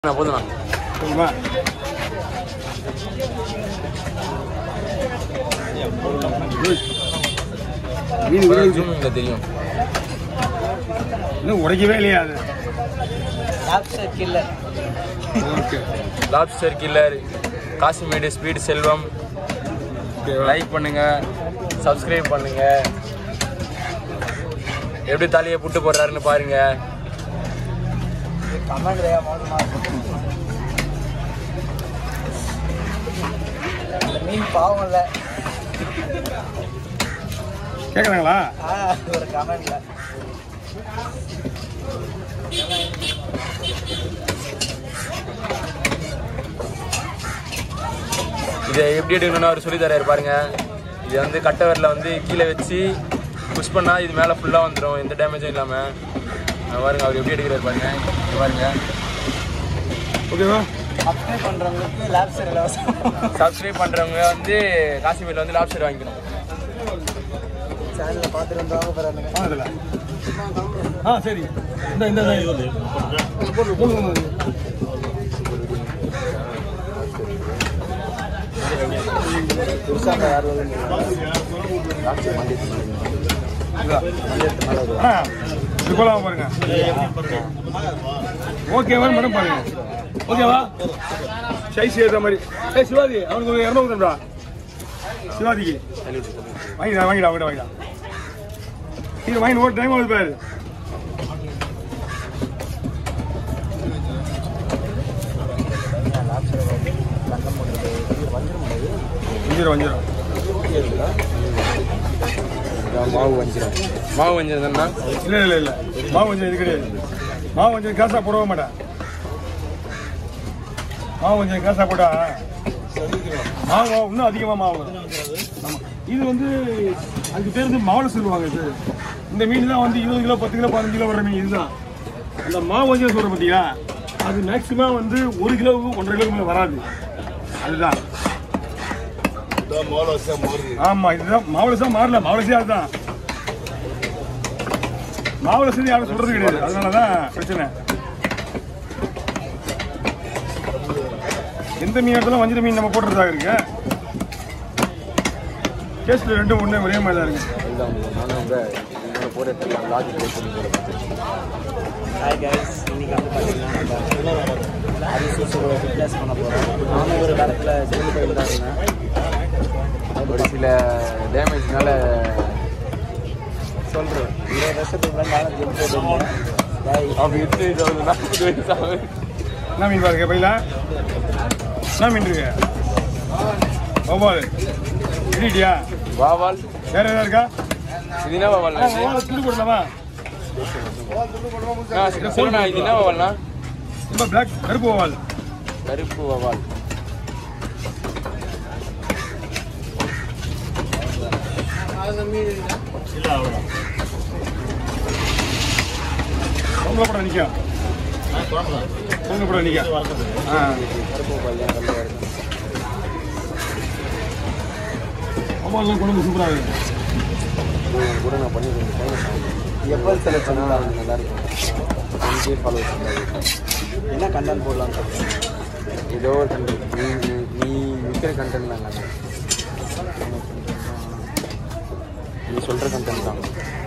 நான் போதுண்ணா சரிங்களா மீன் விழுந்துச்சு. ஜூமிங்ல தெரியும் இன்னும் உடைக்கவே இல்லையா அது lobster killer okay lobster killer Kasimedu speed Selvam like பண்ணுங்க சப்ஸ்கிரைப் பண்ணுங்க எப்படி தலையை புட்டு போடுறாருன்னு பாருங்க கமெண்ட் மோசமா இருக்கும் இந்த மீன் பாவம் இல்ல கேட்குறாங்களா ஆ, ஒரு கமெண்ட்ல இதை எப்படி எடுக்கணும்னு அவர் சொல்லி தராரு பாருங்க இது வந்து கட்டை விரல வந்து கீழே வச்சு புஷ் பண்ணா இது மேலே ஃபுல்லாக வந்துடும் எந்த டேமேஜும் இல்லாமல் பாருங்க அவர் எப்படி எடுக்கிறாரு பாருங்க இங்க பாருங்க ஓகேவா சப்ஸ்கிரைப் பண்றவங்களுக்கு லாப்ஸ்டர் இலவசம் சப்ஸ்கிரைப் பண்ணுறவங்க வந்து காசிமேட்டில் வந்து லாப்ஸ்டர் வாங்கிக்கணும் சேனல்ல பார்த்துட்டு வந்தவங்க பாருங்க ஆ அதில் ஆ சரி இந்த இந்த இந்த. போடு, போடு, போடு. புதுசாக யாரும் இதா. அண்ணா, இது போலாம் பாருங்க ஓகேவா மேடம் பாருங்க ஓகேவா சைஸ் ஏற்ற மாதிரி ஏய் சிவாஜி அவனுக்கு ஒரு இரநூறு தண்டா சிவாஜிக்கு வாங்கிடா வாங்கிடா வாங்கிடா வாங்கிடா இது வாங்கி ஒரு டைம் ஆகுது பாரு வஞ்சிரம் வஞ்சிரம் மாவு வஞ்சிரம் மாவு வஞ்சிரம் தானே இல்லை இல்லை இல்லை மாவு வஞ்சம் இது கிடையாது மாவு வஞ்சம் காசா போடவே மாட்டேன் மாவு வஞ்சம் காசா போட்டா மாவு மாவு இன்னும் அதிகமாக மாவு வரும். ஆமா இது வந்து அதுக்கு பேர் வந்து மாவுல சொல்லுவாங்க இது இந்த மீன் தான் வந்து இருபது கிலோ பத்து கிலோ பதினஞ்சு கிலோ வர மீன் இதுதான் அந்த மாவு வஞ்சம் சொல்ற பார்த்தீங்களா அது மேக்ஸிமம் வந்து ஒரு கிலோவுக்கு ஒன்றரை கிலோவுக்கு மேலே வராது அதுதான் ஆமா இதுதான் மாவுலசா மாறல மாவுலசே அதுதான் மாவுலசே யாரும் சொல்றது கிடையாது அதனாலதான் பிரச்சனை எந்த மீன் எடுத்தாலும் வஞ்சிர மீன் நம்ம போட்டுறதாக இருக்கு டேஸ்ட்ல ரெண்டும் ஒண்ணே ஒரே மாதிரி தான் இருக்கு போட்டு லாஜிக் பண்ணி போட ஹாய் கைஸ் இன்னைக்கு வந்து பார்த்தீங்கன்னா நம்ம ஹரிசூசோட ஃபிட்னஸ் பண்ண போகிறோம் நானும் ஒரு காலத்தில் ஜெயில் கோயில் தான் இருந்தேன் ஒரு சில டேமேஜ்னால சொல்கிறேன் இருபது வருஷத்துக்கு முன்னாடி நானும் ஜெயில் போயிருந்தேன் பாய் அப்படி இருந்து இது ஒரு நாற்பது வயசு ஆகுது என்ன மீன் பாருங்க பையில என்ன மீன் இருக்கு வவ்வால் இடிட்டியா வாவால் வேற ஏதாவது இருக்கா இது என்ன வாவால்ண்ணா இது? வவ்வால் துடு போடலாமா அண்ணா, சொல்லுண்ணா இது என்ன வாவால்ண்ணா ரொம்ப பிளாக் கருப்பு வவ்வால் கருப்பு வாவால் பொங்கல படம் நிற்கும் பொங்கல படம் நிற்கும் ஆ வவ்வால்லாம் குழம்பு சூப்பராக இருக்கு கூட நான் பண்ணி எப்போ செலக்ட் நல்லா இருக்கும் அஞ்சே ஃபாலோவர்ஸ் என்ன கண்டென்ட் போடலாம்னு சொல்கிறேன் ஏதோ ஒரு கண்டென்ட் நீ நீ- நீ விற்கிற கண்டென்ட் தான் எல்லாமே. நீ சொல்கிற கண்டென்ட் தான்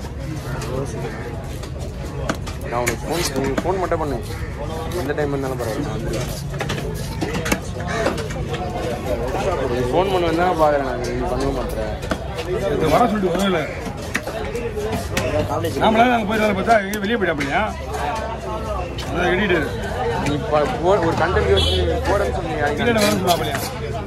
நான் உனக்கு ஃபோன் நீ ஃபோன் மட்டும் பண்ணு எந்த டைம் இருந்தாலும் பரவாயில்ல நான் வந்துடுவேன். நீ ஃபோன் பண்ண தான் பார்க்குறேன் நான் நீ பண்ணவே மாட்டேன் இது வர சொல்லிட்டு வரவே இல்லை காலேஜ் நாமளே நாங்கள் போய் வேலை பார்த்தா எங்கேயும் வெளியே போயிட்டா அப்படியா அதான் எடிட்டர் நீ ப- போ- ஒரு கண்டென்ட் யோசிச்சு நீ போடன்னு சொன்னீங்க இல்லை வர சொல்லலாம் அப்படியா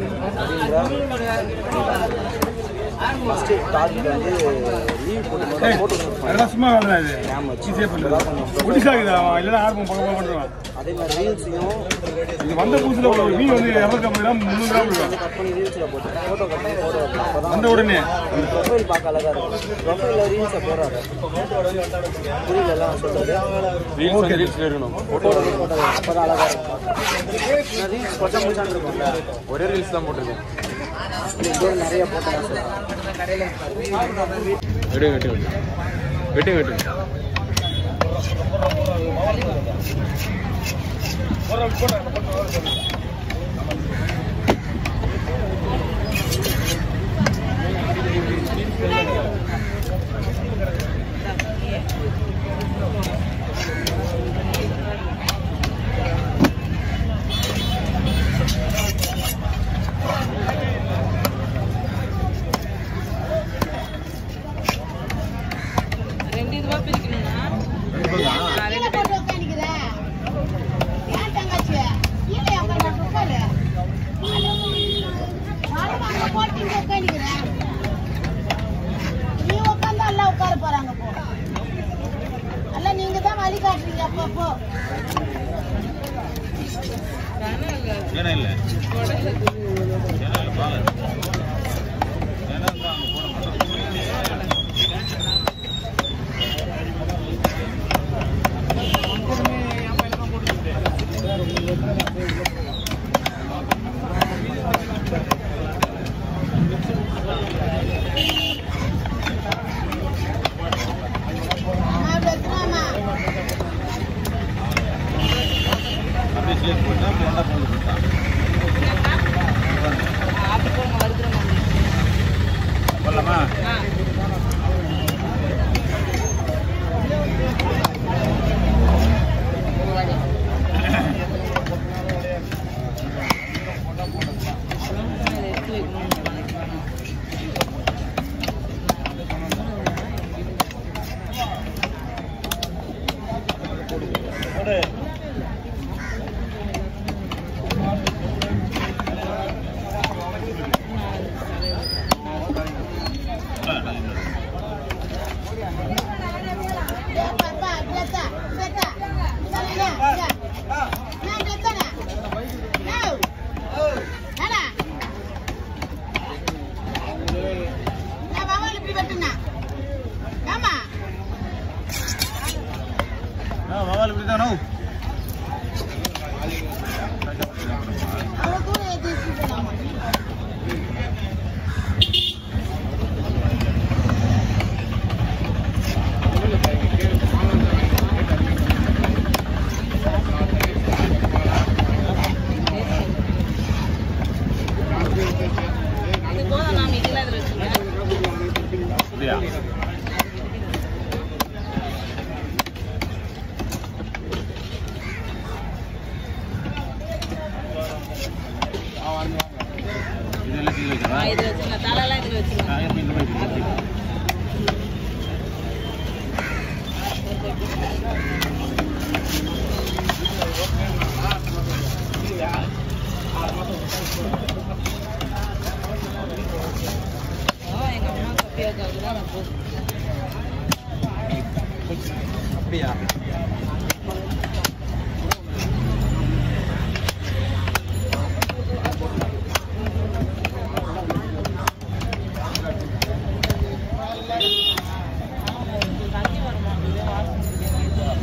ஃபஸ்ட்டு டார்கெட் வந்து லீவ் போட்டு ஏய், போட்டு அதெல்லாம் சும்மா வேலை தான் இது ஈஸியாக பண்ணுறது ஒடிசா இருக்குதா அவன் இல்லைன்னா ஆர்வம் பக்கம் பக்கம் பண்ணுறான் அதே மாதிரி ரீல்ஸையும் இது வந்த புதுசில் ஒரு மீன் வந்து இரநூத்தி கிராம் முந்நூறு கிராம் இருக்கும் கட் பண்ணி ரீல்ஸில் போட்டு ஃபோட்டோ கட் பண்ணி ஃபோட்டோ வைக்கலாம் அப்போ வந்த உடனே ப்ரொஃபைல் பார்க்க அழகாக இருக்கும் ப்ரொஃபைலில் ரீல்ஸை போடுறாரு புரியல எல்லாம் சொல்கிறது ரீல்ஸ் வந்து ரீல்ஸ் இருக்கணும் ஃபோட்டோ ஃபோட்டோ அப்போ தான் அழகாக இருக்கும் நான் ரீல்ஸ் கொட்ட முடிச்சான்னு இருக்கும்ல ஒரே ரீல்ஸ் தான் போட்டிருக்கேன் இதே நிறைய போட்டேன் வெட்டுங்க வெட்டுங்க வெட்டுங்க வெட்டுங்க ஒரு நாள் போட்டேன் அந்த பத்து ரூபா சொல்லுங்க ரெண்டு இதுவா பிரிக்கணும்னா ஆ, ரெண்டு கீழே போட்டு உட்காந்துக்கிற. ஏன் தங்கச்சி? கீழே உட்காந்து உட்காரு. நானும் அங்க போட்டு இங்க உட்காந்துக்கிறேன். நீ உட்காந்தா எல்லாம் உட்கார போறாங்க போ எல்லாம் நீங்க தான் வழி காட்டுறீங்க அப்பப்போ தானே இல்ல குடல நான் பேசுறேம்மா அப்படி போங்க வருகிற மாதிரி ஆ அதை எடுத்து வைக்கணும்னு நினைக்கிறேன் ஏ பாப்பா ஜெத்தா ஜெத்தா ஜெத்தா நான் ஜெத்தானே நோ நானா நான் வவால் இப்படி வெட்டுனா ஆமா அவ்வளோ தூரம் ஏற்றி வச்சுக்கலாமா இது போதும் நான் இதெல்லாம் இதில் வச்சுருக்கேன் ஆ இதில் வச்சுருங்க தலையெல்லாம் இதில் வச்சுருங்க எங்கள் அம்மா கப்பியாக்காக தான் நான் போதும் தண்ணி வருமா இது வாசம்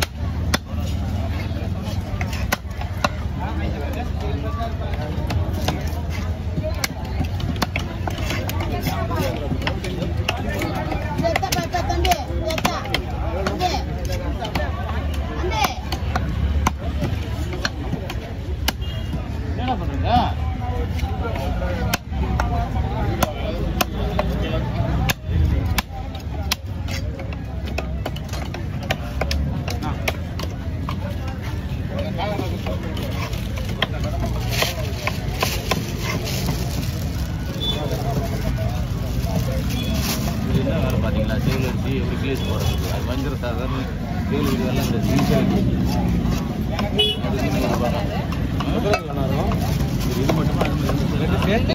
ஜெத்தா பாப்பா தம்பி ஜெத்தா அம்பே அம்பே என்ன வேலை பார்த்தீங்களா சேவல் அரிசி எப்படி கிளேஸ் போடுறதுக்கு அது வஞ்சிர சாதாரண சேவல் இதெல்லாம் இந்த ஈஸியாக